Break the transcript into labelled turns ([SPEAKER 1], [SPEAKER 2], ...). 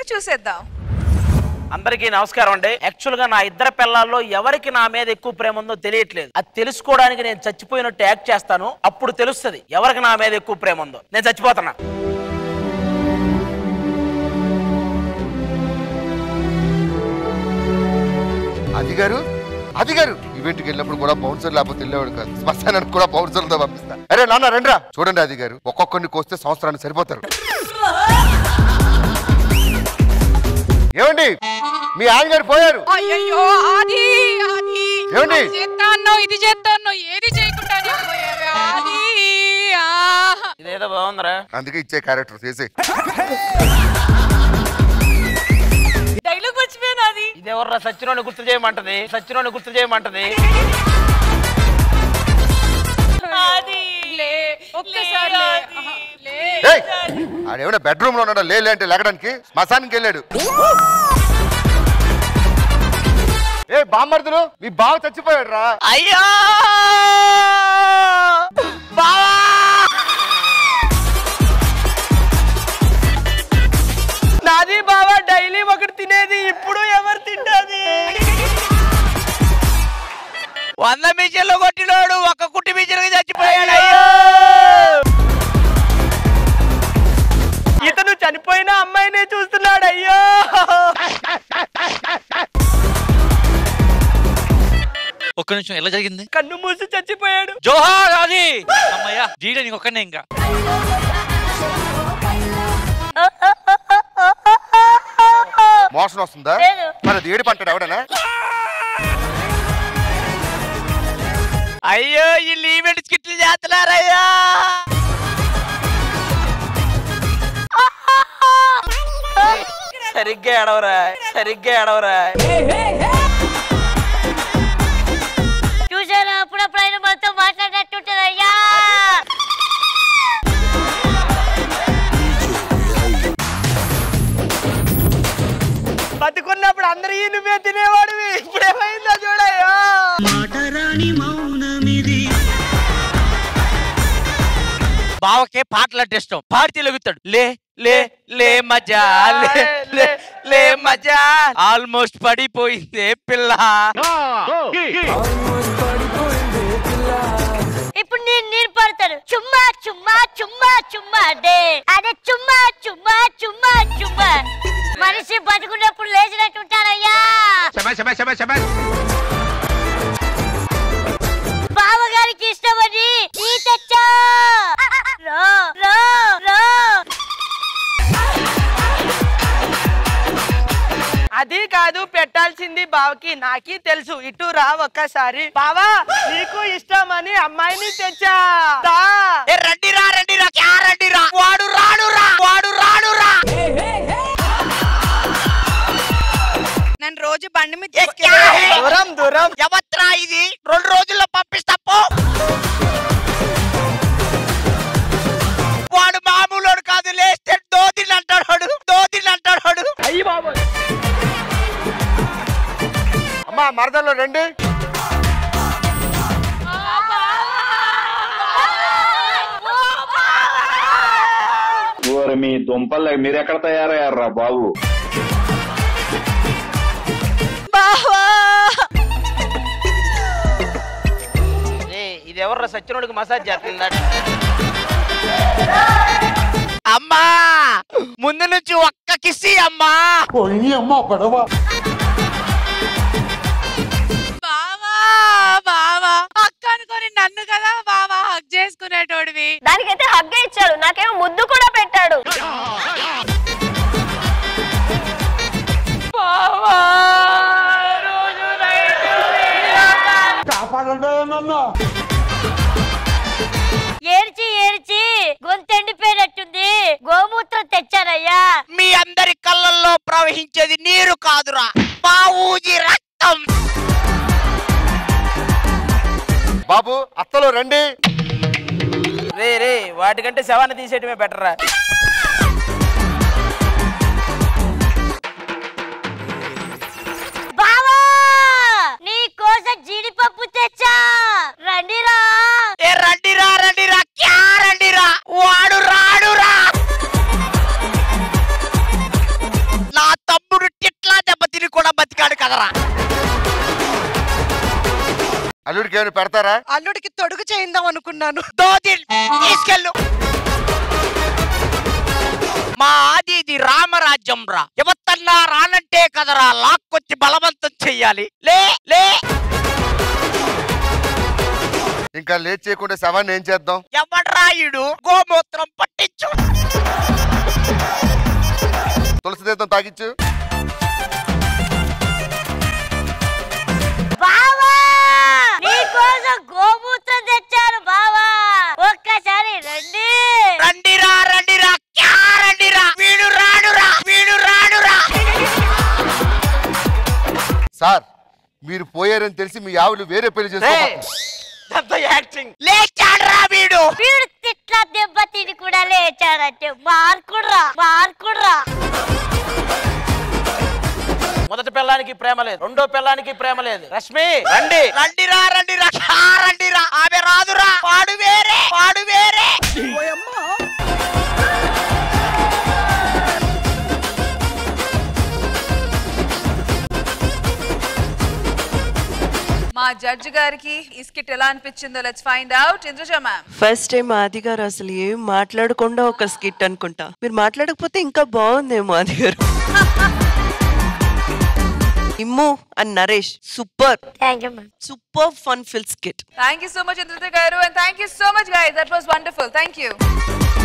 [SPEAKER 1] చూసేద్దాం
[SPEAKER 2] అందరికీ నమస్కారం అండి యాక్చువల్ గా నా ఇద్దరు పిల్లల్లో ఎవరికి నా మీద ఎక్కువ ప్రేమ ఉందో తెలియట్లేదు అది తెలుసుకోవడానికి నేను చచ్చిపోయినట్టు యాక్ట్ చేస్తాను అప్పుడు తెలుస్తుంది ఎవరికి నా మీద ఎక్కువ ప్రేమ ఉందో నేను చచ్చిపోతున్నా
[SPEAKER 3] అది గారు అది గారు ఈవెంట్కి వెళ్ళినప్పుడు కూడా బౌన్సర్ లేకపోతే వెళ్ళేవాడు కాదు శ్మశానానికి కూడా బౌన్సర్లతో పంపిస్తా అరే నాన్న రండ్రా చూడండి అది గారు ఒక్కొక్కరిని కోస్తే సంవత్సరానికి సరిపోతారు ఏమండి మీ ఆయన గారు పోయారు
[SPEAKER 1] అయ్యయ్యో ఆది ఆది
[SPEAKER 3] ఏమండి?
[SPEAKER 1] అది చేస్తాను ఇది చేస్తాను ఏది చేయకుండా పోయావే ఆది ఆ.
[SPEAKER 2] ఇదేదో బాగుందిరా
[SPEAKER 3] అందుకే ఇచ్చే క్యారెక్టర్ చేసి
[SPEAKER 1] డైలాగ్ మర్చిపోయాను అది
[SPEAKER 2] ఇదేవర్రా సచ్చినోని గుర్తు చేయమంటది సచ్చినోని గుర్తు చేయమంటది
[SPEAKER 1] ఆది లే ఒక్కసారి లే. ఆహా, లే
[SPEAKER 3] ఏయ్! ఆడేమైనా బెడ్రూమ్ లో ఉన్నాడా లేలే అంటే లేకడానికి శ్మశానికి వెళ్ళాడు ఏ బామ్మర్దులు మీ బావ చచ్చిపోయాడు రా
[SPEAKER 2] అయ్యో బావా నాది బావా డైలీ ఒకటి తినేది ఇప్పుడు ఎవరు తింటాది వంద మిషన్లు కొట్టినోడు ఒక కుట్టి మిషన్ చచ్చిపోయాడు అయ్యో ఇతను చనిపోయిన అమ్మాయినే చూస్తున్నాడు అయ్యో
[SPEAKER 4] ఒక్క నిమిషం ఎలా జరిగింది
[SPEAKER 2] కన్ను మూసి చచ్చిపోయాడు
[SPEAKER 4] జోహార్ అది అమ్మయ్యా జీడ నీకు ఒక్కనే ఇంకా
[SPEAKER 3] మోషన్ వస్తుందా మరి అది ఏడు పంటాడు ఎవడనా
[SPEAKER 2] అయ్యో వీళ్ళు ఈవెంట్ స్కిట్లు చేస్తున్నారయ్యా సరిగ్గా ఏడవరా సరిగ్గా ఏడవరా
[SPEAKER 5] చూసారా అప్పుడప్పుడు ఆయన మనతో మాట్లాడినట్టుంటది అయ్యా
[SPEAKER 2] బతుకున్నప్పుడు అందరూ ఈ నువ్వే తినేవాడివి ఇప్పుడు ఏమైందో చూడయ్యా బావకే పాటలు అంటే ఇష్టం పాడితే లెగుతాడు లే లే లే మజా లే లే లే మజా ఆల్మోస్ట్ పడిపోయిందే పిల్ల
[SPEAKER 5] ఇప్పుడు నేను నేను పడతాను చుమ్మా చుమ్మా చుమ్మా చుమ్మా డే అదే చుమ్మా చుమ్మా చుమ్మా చుమ్మా మనిషి బతుకున్నప్పుడు లేచినట్టు ఉంటారయ్యా బావగారికి ఇష్టమని టీ తెచ్చా రో రో రో
[SPEAKER 2] అది కాదు పెట్టాల్సింది బావకి నాకి తెలుసు ఇటు రా ఒక్కసారి బావా నీకు ఇష్టమని అమ్మాయిని తెచ్చా దా. రండి రా రండి రా క్యా రండి రా వాడు రాడు రా వాడు రాడు రా
[SPEAKER 1] నన్ను రోజు బండి మీద
[SPEAKER 2] ఏ క్యా హై? దూరం దూరం ఎవత్రా ఇది రెండు రోజుల్లో పంపిస్తా పో వాడు మామూలు కాదు లేస్తే దోదిని అంటాడు వాడు. దోదిని అంటాడు వాడు. అయ్యి బాబు
[SPEAKER 3] అమ్మా మరదల్లో రండి
[SPEAKER 6] ఓరి మీ దుంపలు మీరెక్కడ తయారయ్యారా బాబు
[SPEAKER 2] ఇది ఎవర్రా సచ్చినోడికి మసాజ్ చేస్తుందా అమ్మా ముందు నుంచి ఒక్క కిసి అమ్మా
[SPEAKER 1] బావా బావా అక్క అనుకొని నన్ను కదా బావా హక్ చేసుకునేటోడివి
[SPEAKER 5] దానికైతే హగ్గ ఇచ్చాడు నాకేమో ముద్దు కూడా పెట్టాడు
[SPEAKER 1] బావా
[SPEAKER 5] ఏడ్చి ఏడ్చి గొంతెండిపోయినట్టుంది గోమూత్రం తెచ్చానయ్యా
[SPEAKER 2] మీ అందరి కళ్ళల్లో ప్రవహించేది నీరు కాదురా మా ఊజి రక్తం
[SPEAKER 3] బాబు అత్తలో రండి
[SPEAKER 2] రే రే వాటికంటే శవాన్ని తీసేయటమే బెటర్ రా
[SPEAKER 5] బావా నీ కోసం జీడిపప్పు తెచ్చా రండిరా
[SPEAKER 2] ఏ రండి రా రండి రా క్యా రండి రా వాడు రాడు రా నా
[SPEAKER 3] అల్లుడికి ఏమైనా పెడతారా
[SPEAKER 7] అల్లుడికి తొడుగు చేయిందాం అనుకున్నాను
[SPEAKER 2] దోదిల్ తీసుకెళ్ళు మా ఆది ఇది రామరాజ్యం రా ఎవత్తన్నా రానంటే కదరా లాక్కొచ్చి బలవంతం చెయ్యాలి లే లే
[SPEAKER 3] ఇంకా లేట్ చేయకుండా శవాన్ని ఏం చేద్దాం
[SPEAKER 2] ఎవడ్రాయుడు గోమూత్రం పట్టించు
[SPEAKER 3] తులసి తీర్థం తాగిచ్చు
[SPEAKER 5] బావా నీకోసం గోమూత్రం తెచ్చారు బావా ఒక్కసారి రండి
[SPEAKER 2] రండిరా రండిరా క్యా రండిరా వీడు రాడురా వీడు రాడురా
[SPEAKER 3] సార్ మీరు పోయారని తెలిసి మీ ఆవులు వేరే పెళ్లి చేసుకో
[SPEAKER 2] యాక్టింగ్ లేచాడురా వీడు
[SPEAKER 5] వీడు తిట్ల దెబ్బ తిని కూడా లేచాడంటే మార్కుడ్రా మార్కుడ్రా
[SPEAKER 2] మొదటి పిల్లానికి ప్రేమ లేదు రెండో పిల్లానికి ప్రేమ లేదు రష్మి రండి రండిరా రండిరా క్యా రండిరా ఆమె రాదురా పాడు వేరే పాడు వేరే
[SPEAKER 1] మా జడ్జి గారికి ఈ స్కిట్ ఎలా అనిపించిందో let's find out Indraja ma'am
[SPEAKER 7] first time Aadi garu అసలు ఏం మాట్లాడకుండా ఒక స్కిట్ అనుకుంటా మీరు మాట్లాడకపోతే ఇంకా బాగుందేమో Aadi garu Immu and Naresh super
[SPEAKER 5] thank you ma'am
[SPEAKER 7] super fun fill skit
[SPEAKER 1] thank you so much Indraja garu and thank you so much guys that was wonderful thank you